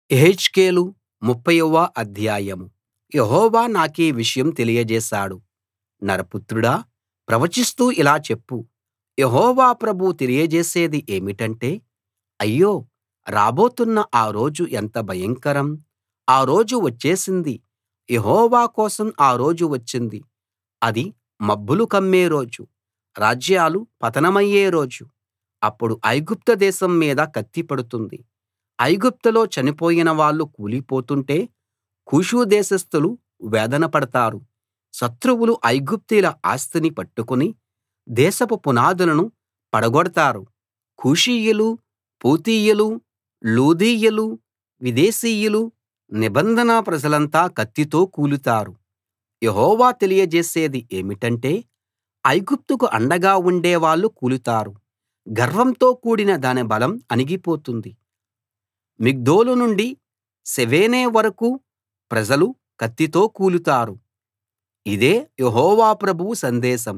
యెహెజ్కేలు ముప్ఫైవ అధ్యాయం యెహోవా నాకీ విషయం తెలియజేశాడు నరపుత్రుడా ప్రవచిస్తూ ఇలా చెప్పు యెహోవా ప్రభువు తెలియజేసేది ఏమిటంటే అయ్యో రాబోతున్న ఆ రోజు ఎంత భయంకరం ఆ రోజు వచ్చేసింది యెహోవా కోసం ఆ రోజు వచ్చింది అది మబ్బులు కమ్మే రోజు రాజ్యాలు పతనమయ్యే రోజు అప్పుడు ఐగుప్తు దేశం మీద కత్తి పడుతుంది ఐగుప్తులో చనిపోయిన వాళ్ళు కూలిపోతుంటే కూషు దేశస్థులు వేదన పడతారు శత్రువులు ఐగుప్తీయుల ఆస్తిని పట్టుకుని దేశపు పునాదులను పడగొడతారు కూషీయులు పూతీయులు లూదీయులు విదేశీయులు నిబంధన ప్రజలంతా కత్తితో కూలుతారు యెహోవా తెలియజేసేది ఏమిటంటే ఐగుప్తుకు అండగా ఉండేవాళ్ళు కూలుతారు గర్వంతో కూడిన దాని బలం అణిగిపోతుంది మిగ్దోలు నుండి సెవేనే వరకూ ప్రజలు కత్తితో కూలుతారు ఇదే యెహోవా ప్రభువు సందేశం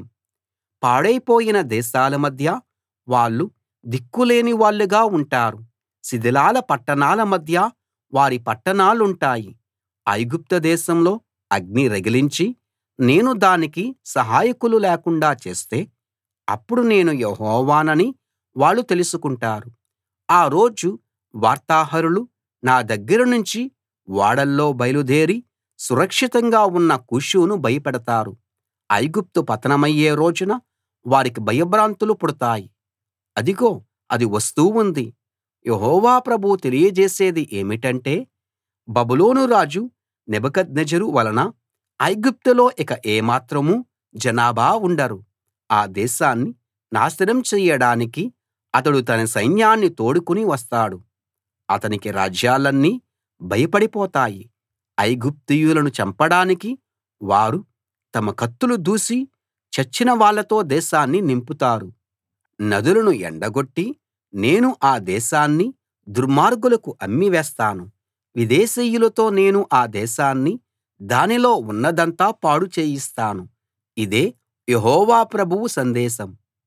పాడైపోయిన దేశాల మధ్య వాళ్ళు దిక్కులేని వాళ్ళుగా ఉంటారు శిథిలాల పట్టణాల మధ్య వారి పట్టణాలుంటాయి ఐగుప్తు దేశంలో అగ్ని రగిలించి నేను దానికి సహాయకులు లేకుండా చేస్తే అప్పుడు నేను యెహోవానని వాళ్ళు తెలుసుకుంటారు ఆ రోజు వార్తాహరులు నా దగ్గర నుంచి ఓడల్లో బయలుదేరి సురక్షితంగా ఉన్న కూషును భయపెడతారు ఐగుప్తు పతనమయ్యే రోజున వారికి భయభ్రాంతులు పుడతాయి అదిగో అది వస్తూ ఉంది యెహోవా ప్రభువు తెలియజేసేది ఏమిటంటే బబులోను రాజు నెబుకద్నెజరు వలన ఐగుప్తులో ఇక ఏమాత్రం జనాభా ఉండరు ఆ దేశాన్ని నాశనం చెయ్యడానికి అతడు తన సైన్యాన్ని తోడుకుని వస్తాడు అతనికి రాజ్యాలన్నీ భయపడిపోతాయి ఐగుప్తీయులను చంపడానికి వారు తమ కత్తులు దూసి చచ్చిన వాళ్ళతో దేశాన్ని నింపుతారు నదులను ఎండగొట్టి నేను ఆ దేశాన్ని దుర్మార్గులకు అమ్మివేస్తాను విదేశీయులతో నేను ఆ దేశాన్ని దానిలో ఉన్నదంతా పాడు చేయిస్తాను ఇదే యెహోవా ప్రభువు సందేశం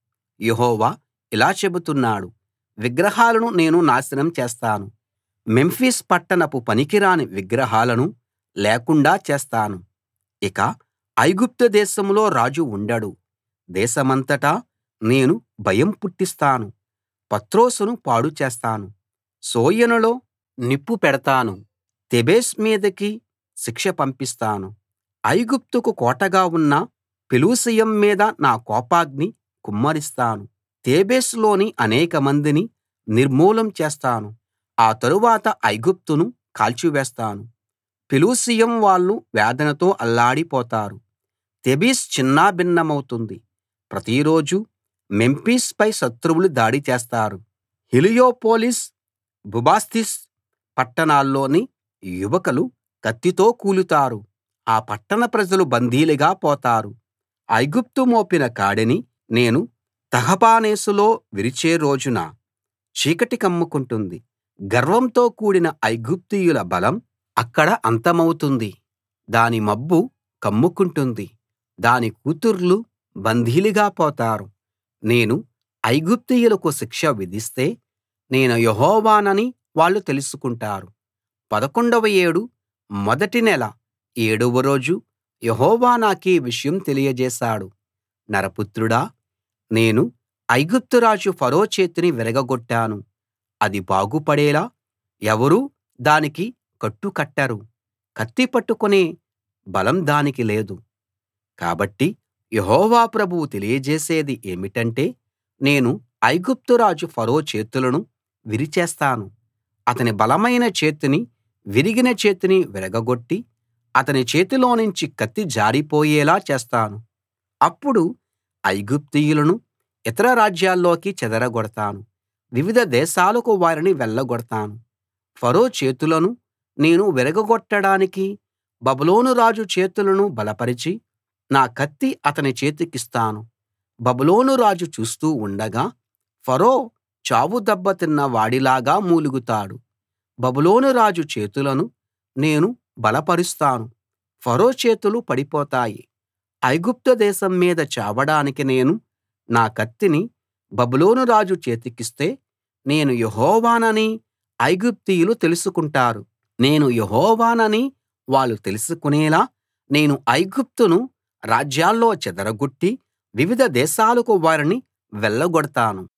యెహోవా ఇలా చెబుతున్నాడు విగ్రహాలను నేను నాశనం చేస్తాను మెంఫిస్ పట్టణపు పనికిరాని విగ్రహాలను లేకుండా చేస్తాను ఇక ఐగుప్తు దేశంలో రాజు ఉండడు దేశమంతటా నేను భయం పుట్టిస్తాను పత్రోసును పాడు చేస్తాను సోయనులో నిప్పు పెడతాను తెబేస్ మీదికి శిక్ష పంపిస్తాను ఐగుప్తుకు కోటగా ఉన్న పెలుసియం మీద నా కోపాగ్ని కుమ్మరిస్తాను తేబేసులోని అనేకమందిని నిర్మూలం చేస్తాను ఆ తరువాత ఐగుప్తును కాల్చివేస్తాను పెలుసియం వాళ్ళు వేదనతో అల్లాడిపోతారు తెబిస్ చిన్నాభిన్నమవుతుంది ప్రతిరోజూ మెంఫిస్ పై శత్రువులు దాడి చేస్తారు హీలియోపోలిస్ బుబాస్తిస్ పట్టణాల్లోని యువకులు కత్తితో కూలుతారు ఆ పట్టణ ప్రజలు బందీలుగా పోతారు ఐగుప్తు మోపిన కాడిని నేను తహపనేసులో విరిచే రోజున చీకటి కమ్ముకుంటుంది గర్వంతో కూడిన ఐగుప్తీయుల బలం అక్కడ అంతమవుతుంది దాని మబ్బు కమ్ముకుంటుంది దాని కూతుర్లు బందీలుగా పోతారు నేను ఐగుప్తీయులకు శిక్ష విధిస్తే నేను యెహోవానని వాళ్ళు తెలుసుకుంటారు పదకొండవ ఏడు మొదటి నెల ఏడవ రోజు యెహోవా నాకీ విషయం తెలియజేశాడు నరపుత్రుడా నేను ఐగుప్తు రాజు ఫరో చేతిని విరగగొట్టాను అది బాగుపడేలా ఎవరూ దానికి కట్టు కట్టరు కత్తి పట్టుకునే బలం దానికి లేదు కాబట్టి యెహోవా ప్రభువు తెలియజేసేది ఏమిటంటే నేను ఐగుప్తు రాజు ఫరో చేతులను విరిచేస్తాను అతని బలమైన చేతిని విరిగిన చేతిని విరగగొట్టి అతని చేతిలోనుంచి కత్తి జారిపోయేలా చేస్తాను అప్పుడు ఐగుప్తీయులను ఇతర రాజ్యాల్లోకి చెదరగొడతాను వివిధ దేశాలకు వారిని వెళ్ళగొడతాను ఫరో చేతులను నేను విరగగొట్టడానికి బబులోను రాజు చేతులను బలపరిచి నా కత్తి అతని చేతికిస్తాను బబులోను రాజు చూస్తూ ఉండగా ఫరో చావు దెబ్బ తిన్న వాడిలాగా మూలుగుతాడు బబులోను రాజు చేతులను నేను బలపరుస్తాను ఫరో చేతులు పడిపోతాయి ఐగుప్తు దేశం మీద చావడానికి నేను నా కత్తిని బబులోను రాజు చేతికిస్తే నేను యెహోవానని ఐగుప్తీయులు తెలుసుకుంటారు నేను యెహోవానని వాళ్ళు తెలుసుకునేలా నేను ఐగుప్తును రాజ్యాల్లో చెదరగొట్టి వివిధ దేశాలకు వారిని వెళ్లగొడతాను